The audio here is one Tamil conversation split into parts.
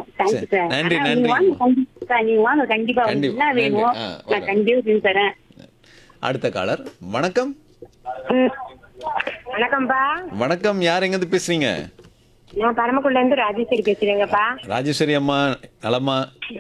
தேங்க்யூ சார் நன்றி, ஆனா, நன்றி. நீங்க வாங்க கண்டிப்பா நீங்க வாங்க கண்டிப்பா உங்களுக்கு கண்டிப்பா, என்ன வேணும் நன்றி. ஆ, நான் வரேன். கண்டிப்பா செஞ்சு தரேன் அடுத்த காலர் வணக்கம் வணக்கம்ப்பா வணக்கம் யார் எங்கேருந்து பேசுறீங்க நான் பரமக்குள்ள இருந்து ராஜேஸ்வரி பேசுறேங்கப்பா ராஜேஸ்வரி அம்மா நலமா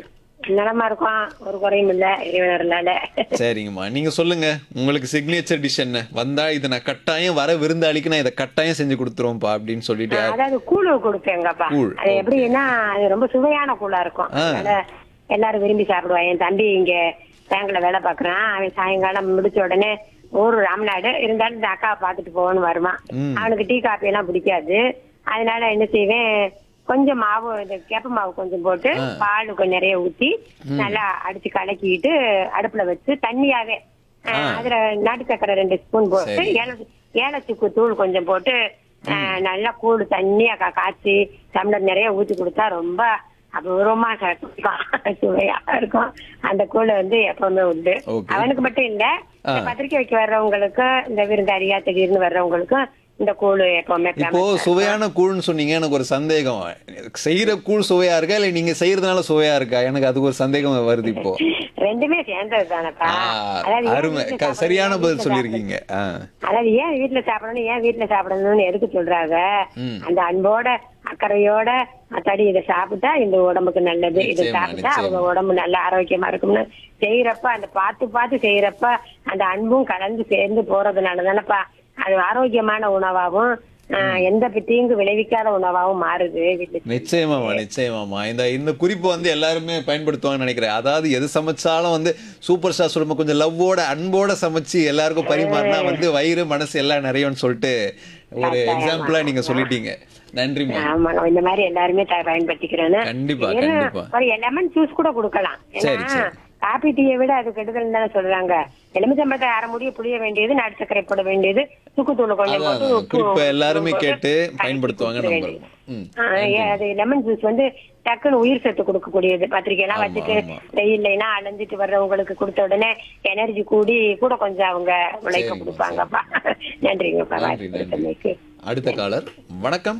நலமா இருக்கோம் ஒரு குறையும் இல்ல இறைவனர்னால சரிங்கம்மா நீங்க சொல்லுங்க உங்களுக்கு சிக்னேச்சர் டிஷ் என்ன வந்தா இது நான் கட்டாயம் வர விருந்தாளிக்கு நான் இதை கட்டாயம் செஞ்சு கொடுத்துருவோம்ப்பா அப்படின்னு சொல்லிட்டு யார்- அதாவது கூழு கொடுப்பேங்கப்பா கூழ், அது எப்படின்னா அது ரொம்ப சுவையான கூழா இருக்கும் ஆ. அதனால எல்லாரும் விரும்பி சாப்பிடுவான் என் தம்பி இங்க பேங்க்ல வேலை பாக்குறான் அவன் சாயங்காலம் முடிச்ச உடனே ஊரு ராம்நாடு இருந்தாலும் இந்த அக்காவை பாத்துட்டு போகணும்னு வருவான் ம். அவனுக்கு டீ காப்பி எல்லாம் பிடிக்காது அதனால என்ன செய்வேன் கொஞ்சம் மாவு இந்த கேப்ப மாவு கொஞ்சம் போட்டு ஆ. பால் கொஞ்சம் நிறைய ஊத்தி நல்லா அடிச்சு கலக்கிட்டு அடுப்புல வச்சு தண்ணியாவே ஆ, ஆ. அதுல நாட்டு சக்கரை ரெண்டு ஸ்பூன் போட்டு சரி. ஏலச்சு ஏலச்சுக்கு தூள் கொஞ்சம் போட்டு ஆ, நல்லா கூடு தண்ணியா கா- காய்ச்சி டம்ளர் நிறைய ஊத்தி கொடுத்தா ரொம்ப அபூர்வமா இருக்கும் சுவையா இருக்கும் அந்த கூழ் வந்து எப்பவுமே உண்டு Okay. அவனுக்கு மட்டும் இல்ல இந்த ஆ. பத்திரிக்கை வைக்க வர்றவங்களுக்கு இந்த விருந்தாளியா திடீர்னு வர்றவங்களுக்கும் இந்த கூழ் எப்பவுமே இப்போ famous. சுவையான கூழ்னு சொன்னீங்க எனக்கு ஒரு சந்தேகம் செய்யற கூழ் சுவையா இருக்கா இல்ல நீங்க செய்யறதுனால சுவையா இருக்கா எனக்கு அதுக்கு ஒரு சந்தேகம் வருது இப்போ ரெண்டுமே சேர்ந்தது தானப்பா ஆ, அதாவது ஏன் அருமை வீட்ல க- சாப்பிடணும், சரியான ஏன் பதில் வீட்ல சொல்லியிருக்கீங்க ஆ அதாவது ஏன் வீட்டுல சாப்பிடணும் ஏன் வீட்டுல சாப்பிடணும்னு எதுக்கு சொல்றாங்க ம். அந்த அன்போட அக்கறையோட அத்தாடி இதை சாப்பிட்டா இந்த உடம்புக்கு நல்லது இதை நிச்சயமா, சாப்பிட்டா அவங்க நிச்சயமா. உடம்பு நல்ல ஆரோக்கியமா இருக்கும்னு செய்யறப்ப அந்த பார்த்து பார்த்து செய்யறப்ப அந்த அன்பும் கலந்து சேர்ந்து போறதுனால தானப்பா அது ஆரோக்கியமான உணவாவும் ஆஹ், எந்த தீங்கு விளைவிக்காத உணவாவும் மாறுது வீட்டுல நிச்சயமாமா நிச்சயமாமா இந்த இந்த குறிப்பு வந்து எல்லாருமே பயன்படுத்துவாங்கன்னு நினைக்கிறேன் அதாவது எது சமைச்சாலும் வந்து சூப்பர் ஸ்டார் சொல்லும்போது கொஞ்சம் லவ்வோட அன்போட சமைச்சு எல்லாருக்கும் பரிமாறினா வந்து வயிறு மனசு எல்லாம் நிறையும்னு சொல்லிட்டு ஒரு எக்ஸாம்பிளா நீங்க சொல்லிட்டீங்க நன்றிம்மா ஆமாங்க இந்த மாதிரி எல்லாருமே த- பயன்படுத்திக்கிறேன்னு கண்டிப்பா, ஏன்னா, கண்டிப்பா. ஒரு லெமன் ஜூஸ் கூட கொடுக்கலாம் சரி, ஏன்னா சரி. காபி டீயை விட அது கெடுதல் தானே சொல்றாங்க எலுமிச்சம்பழத்தை அரை முடிய புளிய வேண்டியது நாட்டு சர்க்கரை போட வேண்டியது சுக்குத்தூள் கொஞ்சம் அதான், போட்டு அதான். உப்பு குறிப்பை எல்லாருமே போட்டு கேட்டு கலக்கி பயன்படுத்துவாங்க குடிக்க நம்புறோம். வேண்டியது. ம். ஆ, ஏ, அது லெமன் ஜூஸ் வந்து டக்குன்னு உயிர் சத்து கொடுக்கக்கூடியது பத்திரிக்கை எல்லாம் ஆமா, வச்சுட்டு ஆமா. வெயில்லைனா அலைஞ்சிட்டு வர்றவங்களுக்கு கொடுத்த உடனே எனர்ஜி கூடி கூட கொஞ்சம் அவங்க உழைக்க சரிம்மா, கொடுப்பாங்கப்பா நன்றிங்கப்பா நன்றி வாய்ப்பு நன்றி கொடுத்தமைக்கு. அடுத்த காலர் வணக்கம்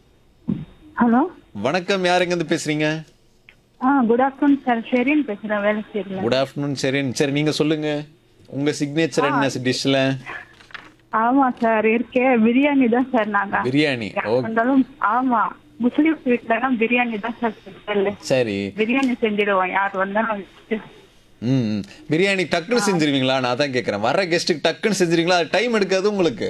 ஹலோ வணக்கம் யார் எங்க இருந்து பேசுறீங்க ஆ குட் ஆஃப்டர்நூன் சார் ஷெரின் பேசுறேன் வேலை செய்யல குட் ஆஃப்டர்நூன் சரி சரி நீங்க சொல்லுங்க உங்க சிக்னேச்சர் என்ன டிஷ்ல ஆமா சார் இருக்கே பிரியாணி தான் சார் நாங்க பிரியாணி யார் ஓ வந்தாலும் ஆமா முஸ்லீம் வீட்ல எல்லாம் பிரியாணி தான் சார் ஸ்பெஷல் சரி பிரியாணி செஞ்சிடுவோம் யார் வந்தாலும் ம் ம். பிரியாணி டக்குன்னு செஞ்சிருவீங்களா நான் அதான் கேட்கறேன் வர கெஸ்ட்டுக்கு டக்குன்னு செஞ்சிருவீங்களா அது டைம் எடுக்காது உங்களுக்கு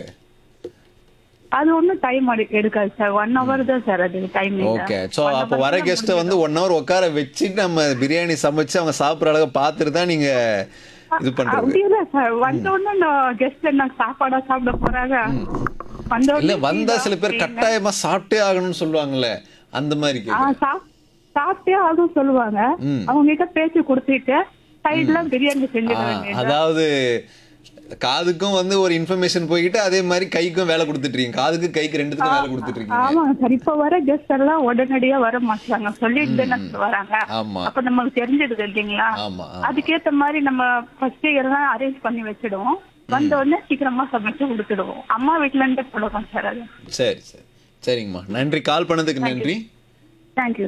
அது ஒண்ணும் டைம் எடுக்காது சார் ஒன் ஹவர் தான் சார் அது டைம் ஓகே ஸோ அப்போ வர கெஸ்ட்டை வந்து ஒன் ஹவர் உட்கார வச்சுட்டு நம்ம பிரியாணி சமைச்சு அவங்க சாப்பிட்ற அளவுக்கு பார்த்துட்டு தான் நீங்க இது பண்றது அப்படி இல்ல சார் வந்த உடனே கெஸ்ட் என்ன சாப்பாடா சாப்பிட போறாங்க வந்த இல்ல உடனே வந்தா சில பேர் அப்படின்னா- கட்டாயமா சாப்பிட்டே ஆகணும்னு சொல்லுவாங்கல்ல அந்த மாதிரி ஆ, கேக்குறேன். சாப்- சாப்பிட்டே அதுவும் சொல்லுவாங்க ம். அவங்க கிட்ட பேச்சு கொடுத்துட்டு சைடுல பிரியாணி செஞ்சிட ஆ, வேண்டியது அதாவது காதுக்கும் வந்து ஒரு இன்ஃபர்மேஷன் போய்கிட்டு அதே மாதிரி கைக்கும் வேலை கொடுத்துட்டு இருக்கீங்க காதுக்கு கைக்கு ரெண்டுத்துக்கும் வேலை கொடுத்துட்டு இருக்கீங்க ஆமாங்க சார் இப்ப வர கெஸ்ட் எல்லாம் உடனடியா வர மாட்டாங்க சொல்லிட்டு தானே வராங்க ஆமா அப்ப நமக்கு தெரிஞ்சிடுது இல்லைங்களா ஆமா ஆமா. அதுக்கேத்த மாதிரி நம்ம ஃபர்ஸ்ட் எல்லாம் அரேஞ்ச் பண்ணி வச்சிடுவோம் வந்த உடனே சீக்கிரமா சமைச்சு கொடுத்துடுவோம் அம்மா வீட்ல இருந்தே கொடுக்கும் சார் அது சரி சரி சரிங்கம்மா நன்றி கால் பண்ணதுக்கு நன்றி தேங்க்யூ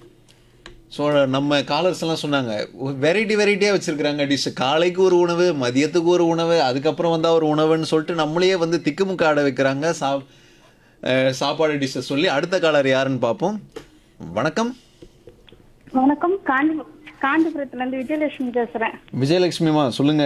ஸோ நம்ம காலர்ஸ் எல்லாம் சொன்னாங்க வெரைட்டி வெரைட்டியாக வச்சிருக்கிறாங்க டிஷ் காலைக்கு ஒரு உணவு மதியத்துக்கு ஒரு உணவு அதுக்கப்புறம் வந்தால் ஒரு உணவுன்னு சொல்லிட்டு நம்மளையே வந்து திக்குமுக்க ஆட வைக்கிறாங்க சா அஹ் சாப்பாடு டிஷ்ஷை சொல்லி அடுத்த காலர் யாருன்னு பார்ப்போம் வணக்கம் வணக்கம் காஞ்சி காஞ்சிபுரத்துல இருந்து விஜயலட்சுமி பேசுறேன் விஜயலட்சுமிமா சொல்லுங்க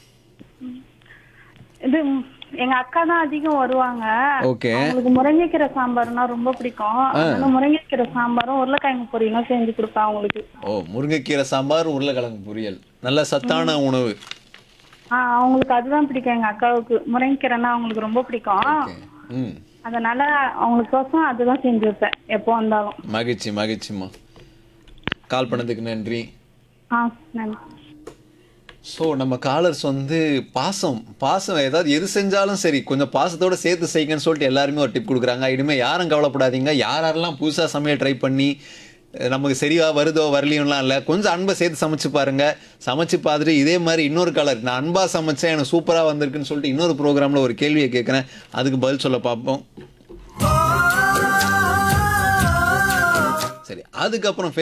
இது ம், எங்க அக்கா தான் அதிகம் வருவாங்க ஓகே அவங்களுக்கு முருங்கைக்கீரை சாம்பார்னா ரொம்ப பிடிக்கும் அதனால முருங்கைக்கீரை சாம்பாரும் உருளைக்கிழங்கு பொரியலும் செஞ்சு கொடுப்பேன் அவங்களுக்கு ஓ முருங்கைக்கீரை சாம்பார் உருளைக்கிழங்கு பொரியல் நல்ல சத்தான உணவு ஆஹ் அவங்களுக்கு அதுதான் பிடிக்கும் எங்க அக்காவுக்கு முருங்கைக்கீரைனா அவங்களுக்கு ரொம்ப பிடிக்கும் ஓகே ம் அதனால அவங்களுக்கோசம் அதுதான் செஞ்சு வைப்பேன் எப்போ வந்தாலும் மகிழ்ச்சி மகிழ்ச்சிம்மா கால் பண்ணதுக்கு நன்றி ஆ நன்றி ஸோ நம்ம காலர்ஸ் வந்து பாசம் பாசம் ஏதாவது எது செஞ்சாலும் சரி கொஞ்சம் பாசத்தோட சேர்த்து செய்யுங்கன்னு சொல்லிட்டு எல்லாருமே ஒரு டிப் கொடுக்குறாங்க இனிமேல் யாரும் கவலைப்படாதீங்க யார் யாரெல்லாம் புதுசாக சமையல் ட்ரை பண்ணி அஹ், நமக்கு சரியா வருதோ வரலையும்லாம் இல்லை கொஞ்சம் அன்பை சேர்த்து சமைச்சு பாருங்க சமைச்சு பார்த்துட்டு இதே மாதிரி இன்னொரு கலர் நான் அன்பா சமைச்சேன் எனக்கு சூப்பராக வந்திருக்குன்னு சொல்லிட்டு இன்னொரு ப்ரோக்ராமில் ஒரு கேள்வியை கேட்குறேன் அதுக்கு பதில் சொல்ல பார்ப்போம் சரி அதுக்கப்புறம்